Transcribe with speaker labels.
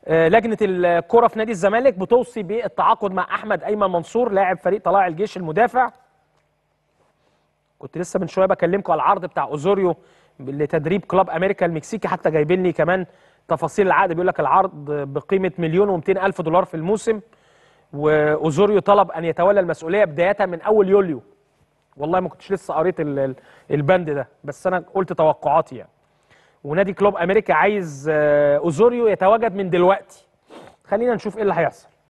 Speaker 1: آه، لجنه الكره في نادي الزمالك بتوصي بالتعاقد مع احمد ايمن منصور لاعب فريق طلائع الجيش المدافع كنت لسه من شويه بكلمكم على العرض بتاع اوزوريو لتدريب كلاب امريكا المكسيكي حتى جايبين لي كمان تفاصيل العقد بيقول لك العرض بقيمه مليون و200 الف دولار في الموسم واوزوريو طلب ان يتولى المسؤوليه بدايه من اول يوليو والله ما كنتش لسه قريت ال- ال- البند ده بس انا قلت توقعاتي يعني ونادي كلوب امريكا عايز آه، اوزوريو يتواجد من دلوقتي خلينا نشوف ايه اللي هيحصل